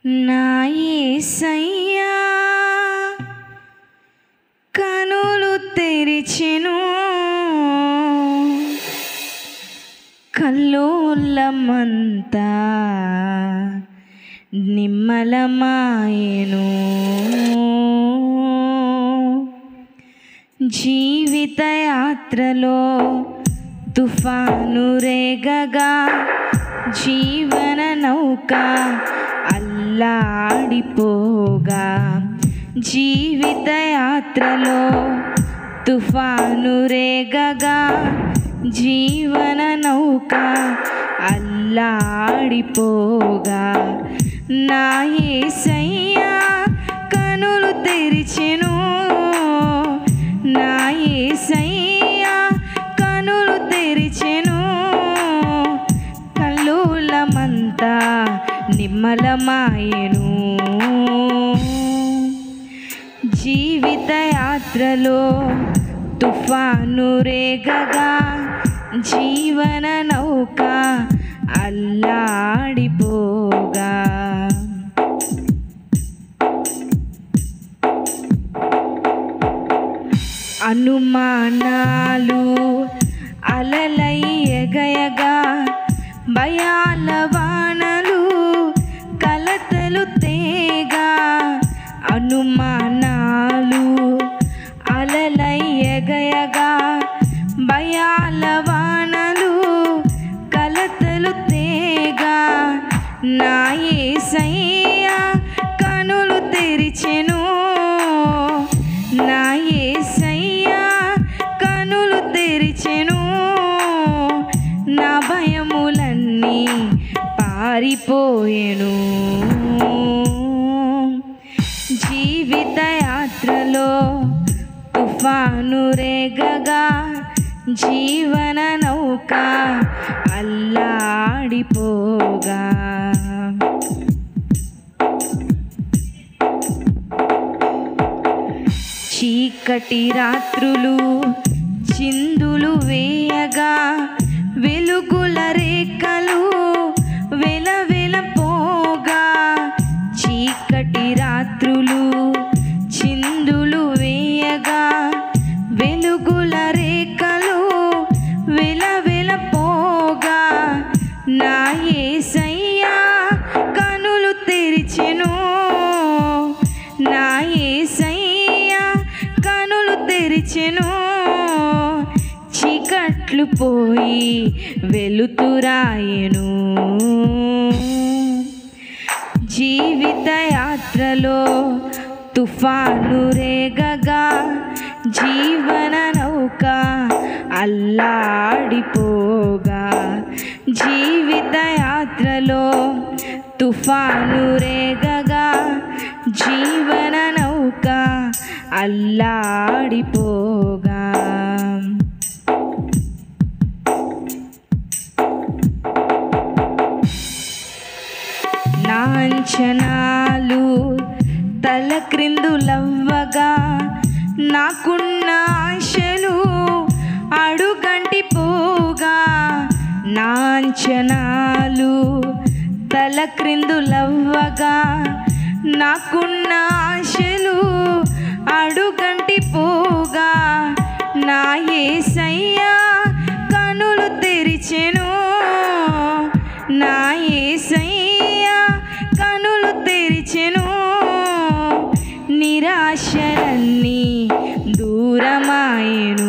నా యేసయ్యా కనులు తెరిచెను కల్లోలమంతా నిమ్మలమాయెను జీవిత యాత్రలో తుఫాను రేగగా జీవన నౌక అల్లాడిపోగా జీవిత యాత్రలో తుఫాను రేగగా జీవన నౌక అల్లాడిపోగా నా యేసయ్యా కనులు తెరిచెను నా యేసయ్యా కనులు తెరిచెను కల్లోలమంతా నిమ్మలమాయెను జీవిత యాత్రలో తుఫాను రేగగా జీవన నౌక అల్లాడిపోగా అనుమానాలు అలలై ఎగయగా భయాల వానలు కలతలు తేగా అనుమానాలు అలలై ఎగయగా భయాల వానలు కలతలు తేగా నా యేసయ్యా కనులు తెరిచెను నా యేసయ్యా కనులు తెరిచెను నా భయములన్నీ పారిపోయెను జీవిత యాత్రలో తుఫాను రేగగా జీవన నౌక అల్లాడిపోగా చీకటి రాత్రులు చిందులు వేయగా వెలుగుల రేఖలు వెలవెలపోగా చీకటి రాత్రులు చిందులు వేయగా వెలుగుల రేఖలు వెలవెలపోగా నా యేసయ్యా కనులు తెరిచెను నా యేసయ్యా కనులు తెరిచెను చీకట్లు పోయి వెలుతురాయెను జీవిత యాత్రలో తుఫాను రేగగా జీవన నౌక అల్లాడిపోగా జీవిత యాత్రలో తుఫాను రేగగా జీవన నౌక అల్లాడిపోగా నా అంచనాలు తల క్రిందులవ్వగా నాకున్న ఆశలు అడుగంటి పోగా నా అంచనాలు తల క్రిందులవ్వగా నాకున్న ఆశలు అడుగంటి పోగా నా యేసయ్యా కనులు తెరిచెను నా యేసయ్యా కనులు తెరిచెను నిరాశలన్నీ దూరమాయెను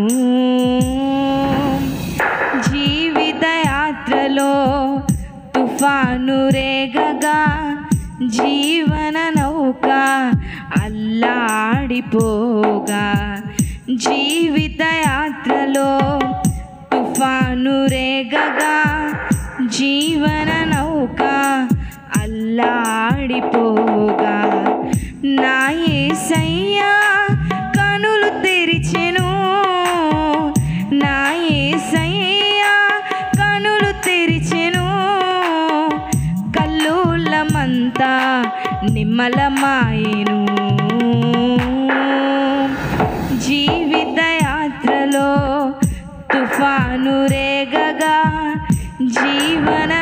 జీవిత యాత్రలో తుఫాను రేగగా జీవన నౌక అల్లాడిపోగా జీవిత యాత్రలో తుఫాను రేగగా జీవన నౌక అల్లాడిపోగా నా యేసయ్యా కనులు తెరిచెను నా యేసయ్యా కనులు తెరిచెను కల్లోలమంతా నిమ్మలమాయెను జీవిత యాత్రలో తుఫాను రేగగా జీవన